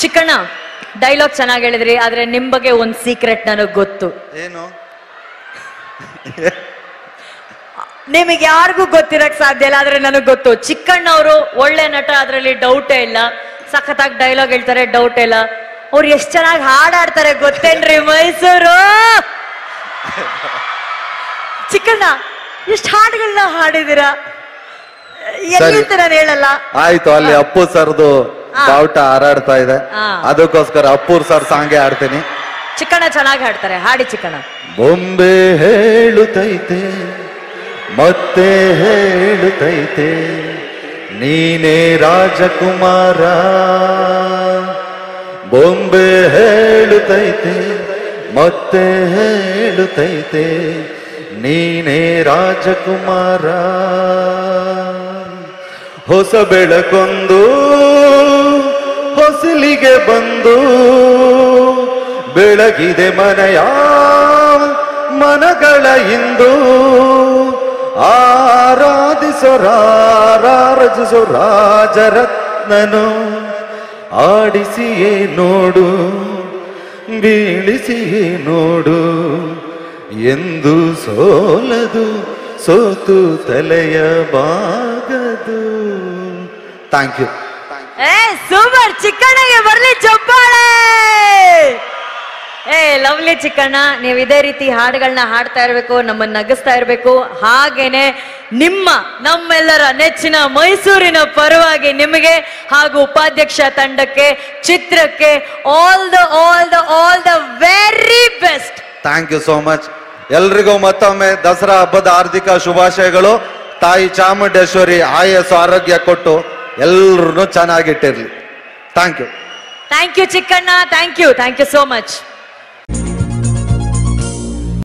Chikkanna dialogue ಚೆನ್ನಾಗಿ ಹೇಳಿದ್ರಿ ಆದ್ರೆ ನಿಮ್ ಬಗ್ಗೆ ಒಂದ್ ಸೀಕ್ರೆಟ್ ನನಗ್ ಗೊತ್ತು ಏನು ನಿಮಗೆ ಯಾರಿಗೂ ಗೊತ್ತಿರಕ್ ಸಾಧ್ಯ ಇಲ್ಲ ಆದ್ರೆ ನನಗ್ ಗೊತ್ತು ಚಿಕ್ಕಣ್ಣ ಅವರು ಒಳ್ಳೆ ನಟ ಅದ್ರಲ್ಲಿ ಡೌಟೇ ಇಲ್ಲ ಸಖತ್ತಾಗಿ ಡೈಲಾಗ್ ಹೇಳ್ತಾರೆ ಡೌಟ್ ಇಲ್ಲ ಅವ್ರು ಎಷ್ಟ್ ಚೆನ್ನಾಗಿ ಹಾಡಾಡ್ತಾರೆ ಗೊತ್ತೇನ್ರಿ ಮೈಸೂರು ಚಿಕ್ಕಣ್ಣ ಎಷ್ಟು ಹಾಡುಗಳನ್ನ ಹಾಡಿದೀರಾ ಎಲ್ಲಿಂತ ನಾನು ಹೇಳಲ್ಲ ಆಯ್ತು ಅಲ್ಲಿ ಅಪ್ಪು ಸರ್ದು ಹಾ. ಬಾವುಟ ಹಾರಾಡ್ತಾ ಇದೆ ಹಾ. ಅದಕ್ಕೋಸ್ಕರ ಅಪ್ಪೂರ್ ಸರ್ ಸಾಂಗೆ ಆಡ್ತೀನಿ ಚಿಕ್ಕಣ್ಣ ಚೆನ್ನಾಗಿ ಹಾಡ್ತಾರೆ ಹಾಡಿ ಚಿಕ್ಕಣ್ಣ ಬೊಂಬೆ ಹೇಳುತ್ತೈತೆ ಮತ್ತೆ ಹೇಳುತ್ತೈತೆ ನೀನೇ ರಾಜಕುಮಾರ ಬೊಂಬೆ ಹೇಳುತ್ತೈತೆ ಮತ್ತೆ ಹೇಳುತ್ತೈತೆ ನೀನೇ ರಾಜಕುಮಾರ ಹೊಸ ಬೆಳಕೊಂದು ಹೊಸಲಿಗೆ ಬಂದು ಬೆಳಗಿದೆ ಮನೆಯ ಮನಗಳ ಇಂದು ಆರಾಧಿಸೋ ರಾಜರತ್ನನು ಆಡಿಸಿಯೇ ನೋಡು ಬೀಳಿಸಿಯೇ ನೋಡು ಎಂದು ಸೋಲದು ಸೋತು ತಲೆಯ ಬಾಗದು ಥ್ಯಾಂಕ್ ಯು ಏ ಸೂಪರ್ ಚಿಕ್ಕಣ್ಣಗೆ ಬರ್ಲಿ ಚಪ್ಪಾಳೆ ಏ ಲವ್ಲಿ ಚಿಕ್ಕಣ್ಣ ನೀವು ಇದೇ ರೀತಿ ಹಾಡುಗಳನ್ನ ಹಾಡ್ತಾ ಇರ್ಬೇಕು ನಮ್ಮನ್ನ ನಗಿಸ್ತಾ ಇರ್ಬೇಕು ಹಾಗೇನೆ ನಿಮ್ಮ ನಮ್ಮೆಲ್ಲರ ನೆಚ್ಚಿನ ಮೈಸೂರಿನ ಪರವಾಗಿ ನಿಮಗೆ ಹಾಗೂ ಉಪಾಧ್ಯಕ್ಷ ತಂಡಕ್ಕೆ ಚಿತ್ರಕ್ಕೆ all the all the all the very best thank you so much ಎಲ್ರಿಗೂ ಮತ್ತೊಮ್ಮೆ ದಸರಾ ಹಬ್ಬದ ಹಾರ್ದಿಕ ಶುಭಾಶಯಗಳು ತಾಯಿ ಚಾಮುಂಡೇಶ್ವರಿ ಆಯಸ್ಸು ಆರೋಗ್ಯ ಕೊಟ್ಟು ಎಲ್ಲರನ್ನೂ ಚೆನ್ನಾಗಿಟ್ಟಿರ್ಲಿ thank you thank you Chikkanna thank you thank you so much